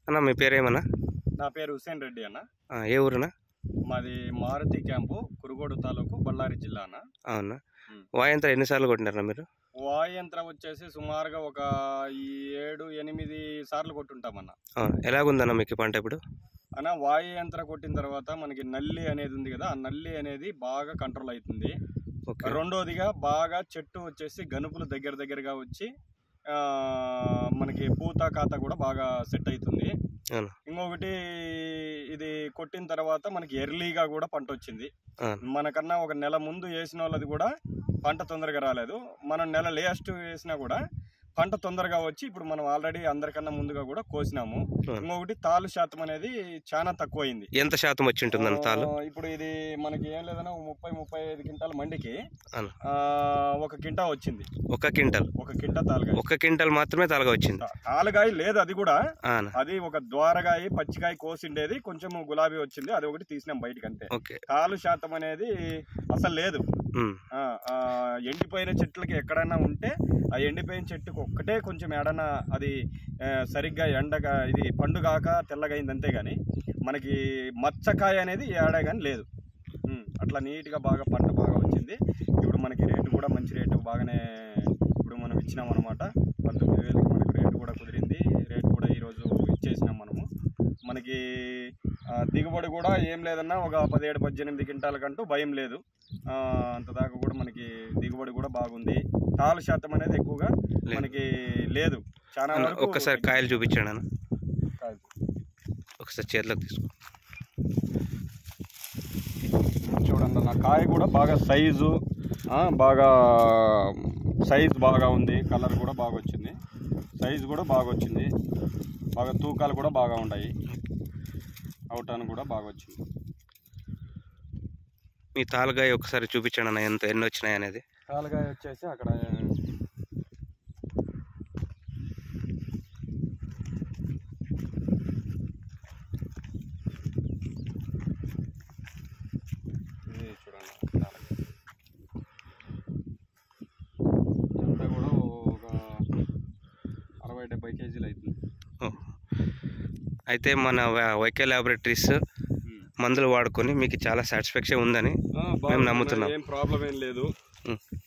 అన్న మీ పేరేమన్నా నా పేరు హుసేన్ రెడ్డి అన్న ఆ, ఏ ఊరునా మాది మారుతి క్యాంపు కురుగోడు తాలూకు బళ్ళారి జిల్లా అన్న అవునా ఉమ్. వాయంత్రం ఎన్నిసార్లు కొట్టినారా మీరు వాయంత్రం వచ్చేసి సుమారుగా ఒక ఈ ఏడు ఎనిమిది సార్లు కొట్టుంటామన్న అవును ఎలాగుందన్న మీకు ఈ పంట ఇప్పుడు అన్న వాయుయంత్ర కొట్టిన తర్వాత మనకి నల్లి అనేది ఉంది కదా ఆ నల్లి అనేది బాగా కంట్రోల్ అవుతుంది ఓకే రెండోదిగా బాగా చెట్టు వచ్చేసి గనుపులు దగ్గర దగ్గరగా వచ్చి ఆ, మనకి పూత కాత కూడా బాగా సెట్ అవుతుంది అవును ఇంకొకటి ఇది కొట్టిన తర్వాత మనకి ఎర్లీగా కూడా పంట వచ్చింది అవును మనకన్నా ఒక నెల ముందు వేసిన వాళ్ళది కూడా పంట తొందరగా రాలేదు మనం నెల లేస్ట్ వేసినా కూడా పంట తొందరగా వచ్చి ఇప్పుడు మనం ఆల్రెడీ అందరికన్నా ముందుగా కూడా కోసినాము అవును. ఇంకొకటి తాలు శాతం అనేది చాలా తక్కువైంది ఎంత శాతం వచ్చి ఉంటుందన్న తాలు ఆ, ఇప్పుడు ఇది మనకి ఏం లేదన్నా ఒక ముప్పై ముప్పై ఐదు క్వింటాల మండికి అవును ఆ, ఒక కింటా వచ్చింది ఒక క్వింటల్ ఒక కింటా తాలుగాయ ఒక క్వింటల్ మాత్రమే తాలుగా వచ్చింది తాలుగాయ లేదు అది కూడా అవునా అది ఒక ద్వారగాయ పచ్చికాయ కోసిండేది కొంచెం గులాబీ వచ్చింది అది ఒకటి తీసినాం బయటికి అంతే ఓకే తాలు శాతం అనేది అసలు లేదు ఉమ్, ఆ, ఆ, ఎండిపోయిన చెట్లకి ఎక్కడైనా ఉంటే ఆ ఎండిపోయిన చెట్టుకు ఒక్కటే కొంచెం ఏడన్నా అది ఆ, సరిగ్గా ఎండగా ఇది పండుగాక తెల్లగైంది అంతే కానీ మనకి మచ్చకాయ అనేది ఏడా కానీ లేదు ఉమ్, అట్లా నీట్గా బాగా పంట బాగా వచ్చింది ఇప్పుడు మనకి రేటు కూడా మంచి రేటు బాగానే ఇప్పుడు మనం ఇచ్చినాం అనమాట పంతొమ్మిది వేలకు మనకి రేటు కూడా కుదిరింది రేటు కూడా ఈరోజు ఇచ్చేసినాం మనము మనకి ఆ, దిగుబడి కూడా ఏం లేదన్నా ఒక పదిహేడు పద్దెనిమిది క్వింటాల కంటూ భయం లేదు ఆ, అంత దాకా కూడా మనకి దిగుబడి కూడా బాగుంది తాలు శాతం అనేది ఎక్కువగా లేదు. మనకి లేదు చాలా అన్న, వరకు ఒక్కసారి కాయలు చూపించండి అన్న కాయలు. ఒకసారి చేతిలోకి తీసుకో చూడండి నా కాయ కూడా బాగా సైజు ఆ, బాగా సైజ్ బాగా ఉంది కలర్ కూడా బాగా వచ్చింది సైజు కూడా బాగా వచ్చింది బాగా తూకాలు కూడా బాగా ఉన్నాయి అవటానికి కూడా బాగా వచ్చింది మీ తాలుగాయ ఒకసారి చూపించండి అన్న ఎంత ఎన్ని వచ్చినాయి అనేది కాలుగాయ వచ్చేసి అక్కడ ఇది చూడండి కాలుగాయ. ఇదంతా కూడా ఒక అరవై డెబ్బై కేజీలు అవుతుంది ఓ. అయితే మన వై- వైకే ల్యాబొరేటరీస్ మందులు వాడుకొని మీకు చాలా సాటిస్ఫాక్షన్ ఉందని ఆ, మేము బాగుంది. నమ్ముతున్నాం. ఏం ప్రాబ్లం ఏం లేదు ఉం.